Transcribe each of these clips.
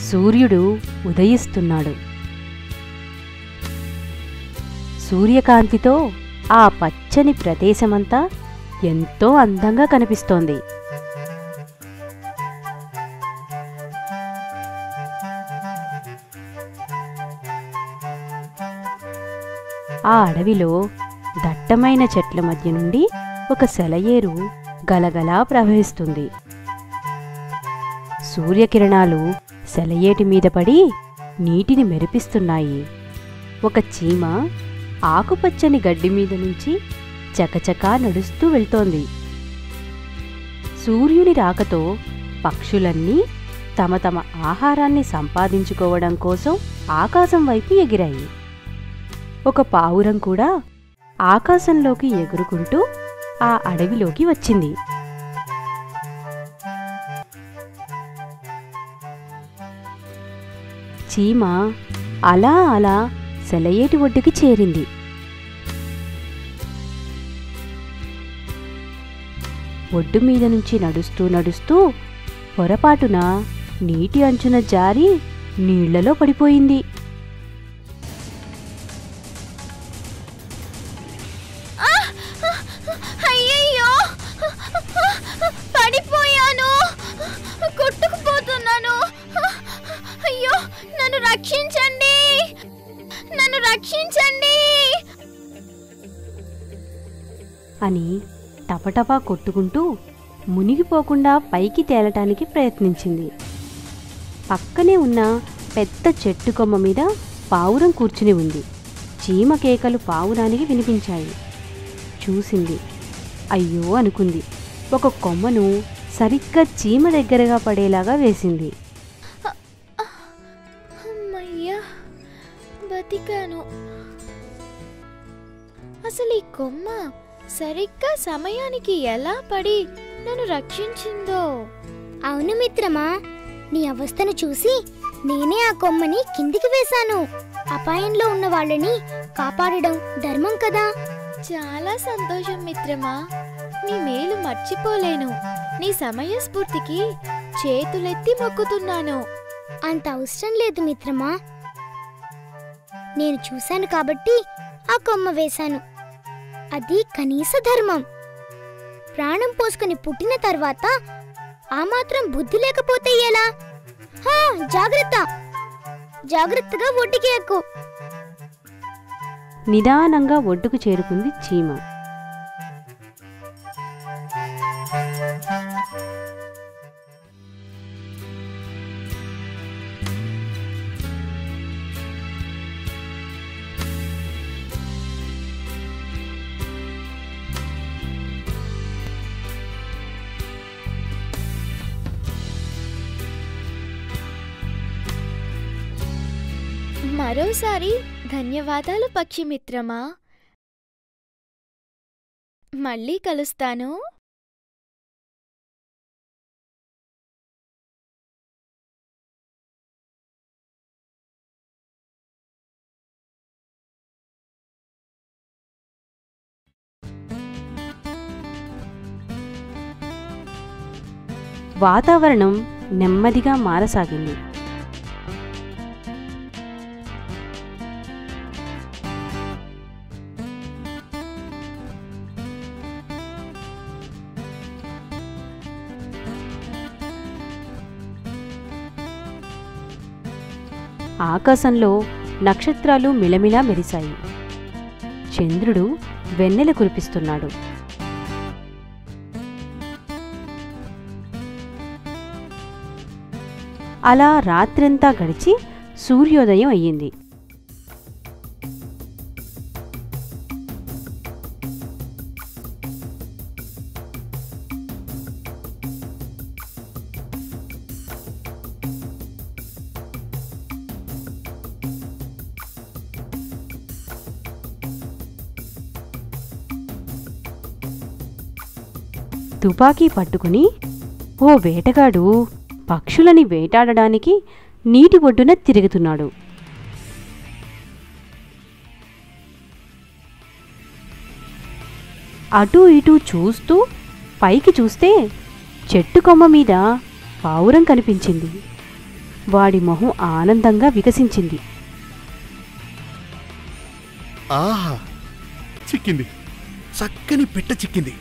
సూర్యుడు ఉదయిస్తున్నాడు సూర్యకాంతితో ఆ పచ్చని ప్రదేశమంతా ఎంతో అందంగా కనిపిస్తోంది ఆ అడవిలో దట్టమైన చెట్ల మధ్య నుండి ఒక సెలయేరు గలగలా ప్రవహిస్తుంది సూర్యకిరణాలు సెలయేటి మీద పడి నీటిని మెరిపిస్తున్నాయి ఒక చీమ ఆకుపచ్చని గడ్డి మీద నుంచి చకచకా నడుస్తూ వెళ్తోంది సూర్యుని రాకతో పక్షులన్నీ తమ తమ ఆహారాన్ని సంపాదించుకోవడం కోసం ఆకాశం వైపు ఎగిరాయి ఒక పావురం కూడా ఆకాశంలోకి ఎగురుకుంటూ ఆ అడవిలోకి వచ్చింది చీమ అలా అలా సెలయేటి ఒడ్డుకి చేరింది ఒడ్డు మీద నుంచి నడుస్తూ నడుస్తూ పొరపాటున నీటి అంచున జారి నీళ్లలో పడిపోయింది అయ్యయ్యో పడిపోయాను కొట్టుకుపోతున్నాను అయ్యో నన్ను రక్షించండి నన్ను రక్షించండి అని టపటపా కొట్టుకుంటూ మునిగిపోకుండా పైకి తేలటానికి ప్రయత్నించింది పక్కనే ఉన్న పెద్ద చెట్టు కొమ్మ మీద పావురం కూర్చుని ఉంది చీమ కేకలు పావురానికి వినిపించాయి చూసింది అయ్యో అనుకుంది ఒక కొమ్మను సరిగ్గా చీమ దగ్గరగా పడేలాగా వేసింది అమ్మయ్యా బతికాను అసలు ఈ కొమ్మ సరిగ్గా సమయానికి ఎలా పడి నన్ను రక్షించిందో అవును మిత్రమా నీ అవస్థను చూసి నేనే ఆ కొమ్మని కిందికి వేశాను అపాయంలో ఉన్న వాళ్ళని కాపాడడం ధర్మం కదా చాలా సంతోషం మిత్రమా నీ మేలు మర్చిపోలేను నీ సమయస్ఫూర్తికి చేతులెత్తి మొక్కుతున్నాను అంత అవసరం లేదు మిత్రమా నేను చూశాను కాబట్టి ఆ కొమ్మ వేశాను అది కనీస ధర్మం ప్రాణం పోసుకుని పుట్టిన తర్వాత ఆ మాత్రం బుద్ధి లేకపోతే ఎలా హా, జాగ్రత్త జాగ్రత్తగా ఒడ్డుకి ఎక్కు నిదానంగా ఒడ్డుకు చేరుకుంది చీమ మరోసారి ధన్యవాదాలు పక్షి మిత్రమా మళ్ళీ కలుస్తాను వాతావరణం నెమ్మదిగా మారసాగింది ఆకాశంలో నక్షత్రాలు మిలమిలా మెరిశాయి చంద్రుడు వెన్నెల కురిపిస్తున్నాడు అలా రాత్రంతా గడిచి సూర్యోదయం అయ్యింది తుపాకీ పట్టుకుని ఓ వేటగాడు పక్షులని వేటాడడానికి నీటి ఒడ్డున తిరుగుతున్నాడు అటూ ఇటూ చూస్తూ పైకి చూస్తే చెట్టు కొమ్మ మీద పావురం కనిపించింది వాడి మొహం ఆనందంగా వికసించింది ఆహా చిక్కింది చక్కని పిట్ట చిక్కింది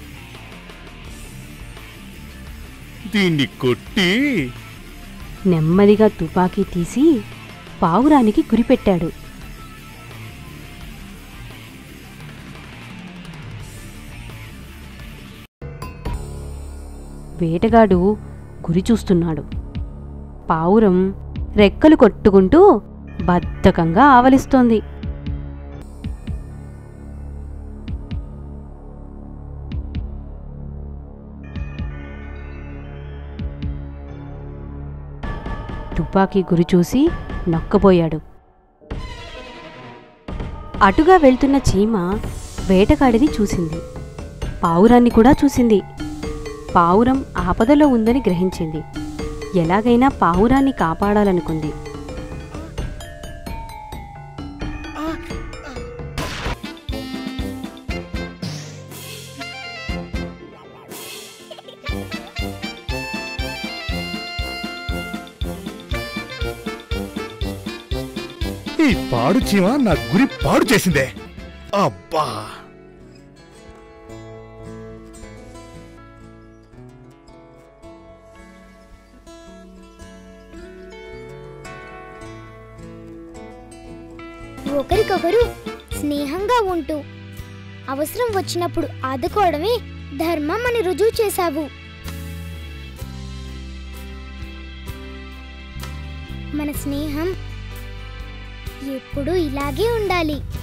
దీన్ని కొట్టి నెమ్మదిగా తుపాకీ తీసి పావురానికి గురిపెట్టాడు వేటగాడు గురి చూస్తున్నాడు పావురం రెక్కలు కొట్టుకుంటూ బద్ధకంగా ఆవలిస్తోంది తుపాకీ గురి చూసి నొక్కబోయాడు అటుగా వెళ్తున్న చీమ వేటగాడిని చూసింది పావురాన్ని కూడా చూసింది పావురం ఆపదలో ఉందని గ్రహించింది ఎలాగైనా పావురాన్ని కాపాడాలనుకుంది ఈ పాడు చీమ నా గురి పాడు చేసిందే అబ్బా ఒకరికొకరు స్నేహంగా ఉంటూ అవసరం వచ్చినప్పుడు ఆదుకోవడమే ధర్మం అని రుజువు చేశావు మన స్నేహం ఎప్పుడూ ఇలాగే ఉండాలి